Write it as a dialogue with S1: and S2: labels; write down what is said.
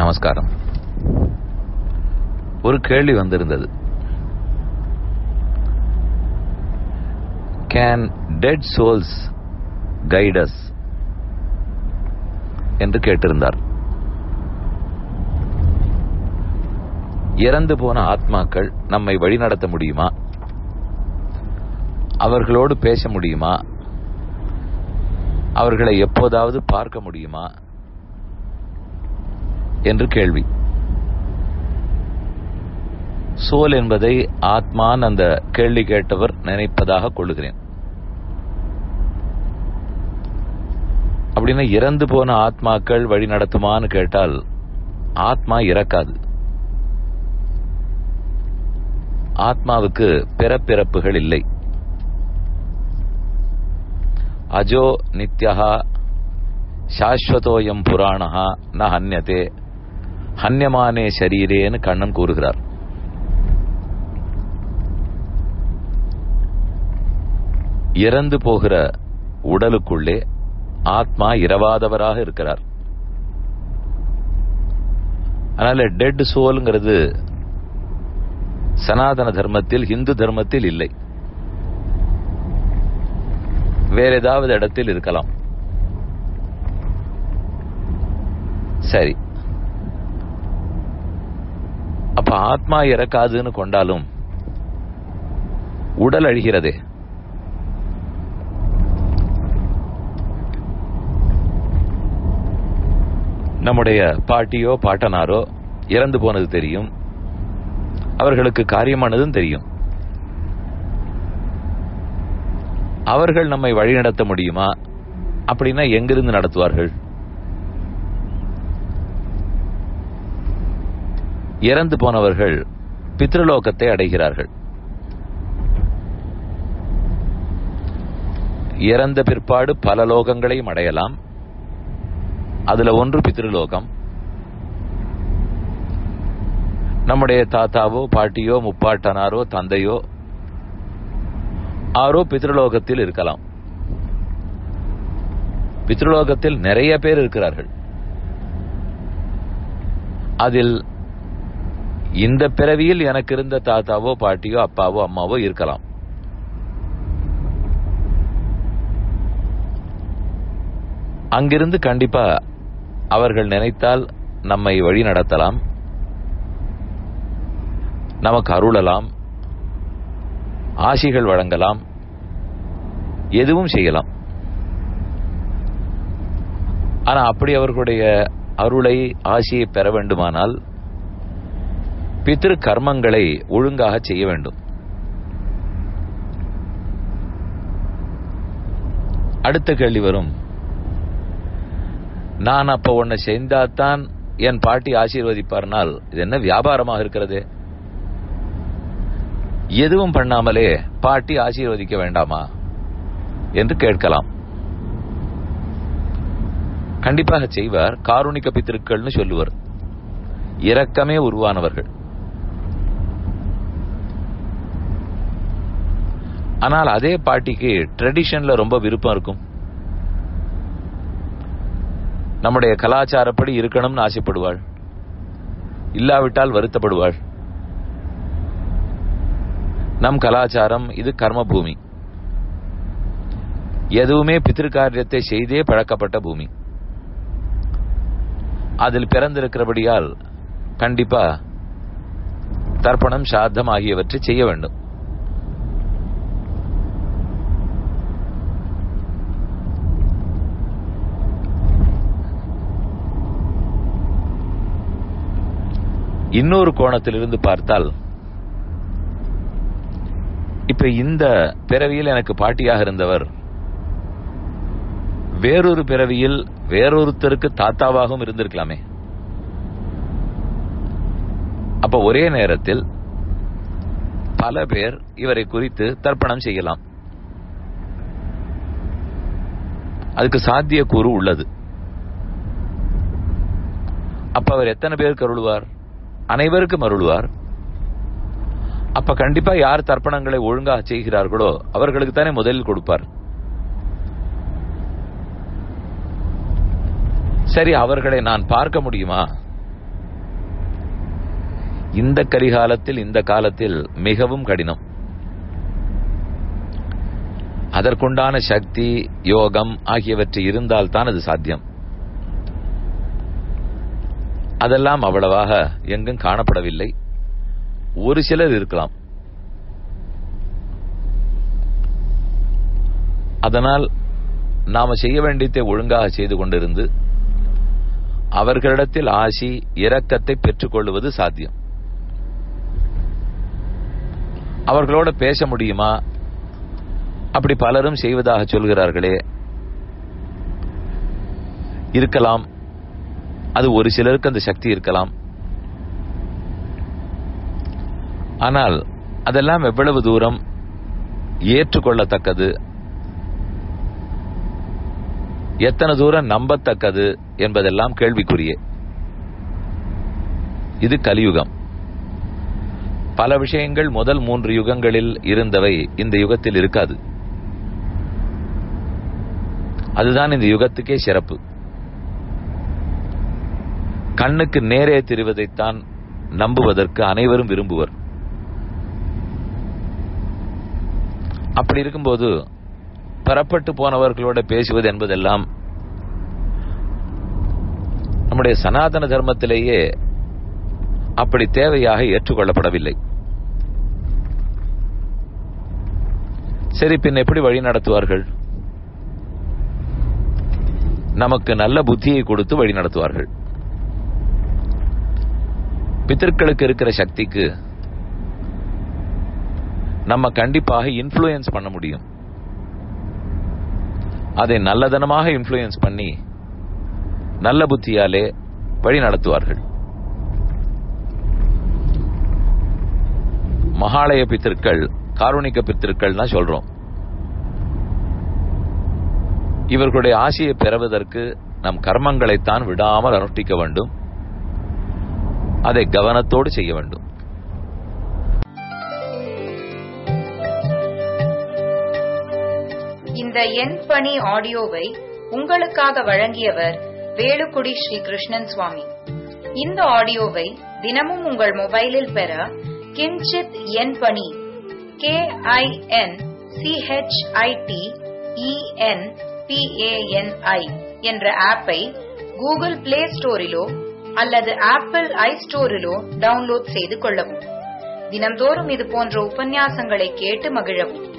S1: நமஸ்காரம் ஒரு கேள்வி வந்திருந்தது கேன் டெட் சோல்ஸ் கைடஸ் என்று கேட்டிருந்தார் இறந்து போன ஆத்மாக்கள் நம்மை வழிநடத்த முடியுமா அவர்களோடு பேச முடியுமா அவர்களை எப்போதாவது பார்க்க முடியுமா என்று கேள்வி சோல் என்பதை ஆத்மான் அந்த கேள்வி கேட்டவர் நினைப்பதாக கொள்ளுகிறேன் அப்படின்னா இறந்து போன ஆத்மாக்கள் வழி நடத்துமான்னு கேட்டால் ஆத்மா இறக்காது ஆத்மாவுக்கு பிறப்பிறப்புகள் இல்லை அஜோ நித்யா சாஸ்வதோயம் புராணா ந ஹன்யதே ஹன்யமானே ஷரீரேன்னு கண்ணன் கூறுகிறார் இறந்து போகிற உடலுக்குள்ளே ஆத்மா இரவாதவராக இருக்கிறார் அதனால டெட் சோல்ங்கிறது சனாதன தர்மத்தில் இந்து தர்மத்தில் இல்லை வேற ஏதாவது இடத்தில் இருக்கலாம் சரி அப்ப ஆத்மா இறக்காதுன்னு கொண்டாலும் உடல் அழிகிறதே நம்முடைய பாட்டியோ பாட்டனாரோ இறந்து போனது தெரியும் அவர்களுக்கு காரியமானதும் தெரியும் அவர்கள் நம்மை வழிநடத்த முடியுமா அப்படின்னா எங்கிருந்து நடத்துவார்கள் இறந்து போனவர்கள் பித்ருலோகத்தை அடைகிறார்கள் இறந்த பிற்பாடு பல லோகங்களையும் அடையலாம் அதுல ஒன்று பித்ருலோகம் நம்முடைய தாத்தாவோ பாட்டியோ முப்பாட்டனாரோ தந்தையோ ஆரோ பித்ருலோகத்தில் இருக்கலாம் பித்ருலோகத்தில் நிறைய பேர் இருக்கிறார்கள் அதில் இந்த பிறவியில் எனக்கு இருந்த தாத்தாவோ பாட்டியோ அப்பாவோ அம்மாவோ இருக்கலாம் அங்கிருந்து கண்டிப்பா அவர்கள் நினைத்தால் நம்மை வழி நடத்தலாம் நமக்கு அருளலாம் ஆசிகள் வழங்கலாம் எதுவும் செய்யலாம் ஆனா அப்படி அவர்களுடைய அருளை ஆசியை பெற வேண்டுமானால் பித்திரு கர்மங்களை ஒழுங்காக செய்ய வேண்டும் அடுத்த கேள்வி வரும் நான் அப்ப உன்னை செய்தாத்தான் என் பாட்டி ஆசீர்வதிப்பார்னால் இது என்ன வியாபாரமாக இருக்கிறது எதுவும் பண்ணாமலே பாட்டி ஆசீர்வதிக்க வேண்டாமா என்று கேட்கலாம் கண்டிப்பாக செய்வார் காருணிக பித்திருக்கள்னு சொல்லுவர் இரக்கமே உருவானவர்கள் ஆனால் அதே பாட்டிக்கு ட்ரெடிஷன்ல ரொம்ப விருப்பம் இருக்கும் நம்முடைய கலாச்சாரப்படி இருக்கணும்னு ஆசைப்படுவாள் இல்லாவிட்டால் வருத்தப்படுவாள் நம் கலாச்சாரம் இது கர்ம பூமி எதுவுமே பித்திருக்காரியத்தை செய்தே பழக்கப்பட்ட பூமி அதில் பிறந்திருக்கிறபடியால் கண்டிப்பா தர்ப்பணம் சாத்தம் ஆகியவற்றை செய்ய வேண்டும் இன்னொரு கோணத்திலிருந்து பார்த்தால் இப்ப இந்த பிறவியில் எனக்கு பாட்டியாக இருந்தவர் வேறொரு பிறவியில் வேறொருத்தருக்கு தாத்தாவாகவும் இருந்திருக்கலாமே அப்ப ஒரே நேரத்தில் பல பேர் இவரை குறித்து தர்ப்பணம் செய்யலாம் அதுக்கு சாத்திய கூறு உள்ளது அப்ப அவர் எத்தனை பேருக்கு அருள்வார் அனைவருக்கும் அருள்வார் அப்ப கண்டிப்பா யார் தர்ப்பணங்களை ஒழுங்காக செய்கிறார்களோ அவர்களுக்கு தானே முதலில் கொடுப்பார் சரி அவர்களை நான் பார்க்க முடியுமா இந்த கரிகாலத்தில் இந்த காலத்தில் மிகவும் கடினம் அதற்குண்டான சக்தி யோகம் ஆகியவற்றை இருந்தால் தான் அது சாத்தியம் அதெல்லாம் அவ்வளவாக எங்கும் காணப்படவில்லை ஒரு சிலர் இருக்கலாம் அதனால் நாம செய்ய வேண்டியதை ஒழுங்காக செய்து கொண்டிருந்து அவர்களிடத்தில் ஆசி இரக்கத்தை பெற்றுக்கொள்வது சாத்தியம் அவர்களோட பேச முடியுமா அப்படி பலரும் செய்வதாக சொல்கிறார்களே இருக்கலாம் அது ஒரு சிலருக்கு அந்த சக்தி இருக்கலாம் ஆனால் அதெல்லாம் எவ்வளவு தூரம் ஏற்றுக்கொள்ளத்தக்கது எத்தனை தூரம் நம்பத்தக்கது என்பதெல்லாம் கேள்விக்குரிய இது கலியுகம் பல விஷயங்கள் முதல் மூன்று யுகங்களில் இருந்தவை இந்த யுகத்தில் இருக்காது அதுதான் இந்த யுகத்துக்கே சிறப்பு கண்ணுக்கு நேரே தெரிவதைத்தான் நம்புவதற்கு அனைவரும் விரும்புவர் அப்படி இருக்கும்போது பெறப்பட்டு போனவர்களோட பேசுவது என்பதெல்லாம் நம்முடைய சனாதன தர்மத்திலேயே அப்படி தேவையாக ஏற்றுக்கொள்ளப்படவில்லை சரி பின் எப்படி வழி நடத்துவார்கள் நமக்கு நல்ல புத்தியை கொடுத்து வழி நடத்துவார்கள் பித்தர்களுக்கு இருக்கிற சக்திக்கு நம்ம கண்டிப்பாக இன்ஃபுளுயன்ஸ் பண்ண முடியும் அதை நல்லதனமாக இன்ஃபுளுயன்ஸ் பண்ணி நல்ல புத்தியாலே வழி நடத்துவார்கள் மகாலய பித்திருக்கள் காரூணிக்க பித்திருக்கள் தான் சொல்றோம் இவர்களுடைய ஆசையை பெறுவதற்கு நம் கர்மங்களைத்தான் விடாமல் அனுஷ்டிக்க வேண்டும் அதை கவனத்தோடு செய்ய வேண்டும்
S2: இந்த என் பணி ஆடியோவை உங்களுக்காக வழங்கியவர் வேலுக்குடி ஸ்ரீ கிருஷ்ணன் சுவாமி இந்த ஆடியோவை தினமும் உங்கள் மொபைலில் பெற கிஞ்சித் என் பணி கே ஐ என் சிஹெச்ஐடி இஎன் பிஏஎன்ஐ என்ற ஆப்பை கூகுள் பிளே ஸ்டோரிலோ அல்லது ஆப்பிள் ஐ ஸ்டோரிலோ டவுன்லோட் செய்து கொள்ளவும் தினம்தோறும் இது போன்ற உபன்யாசங்களை கேட்டு மகிழவும்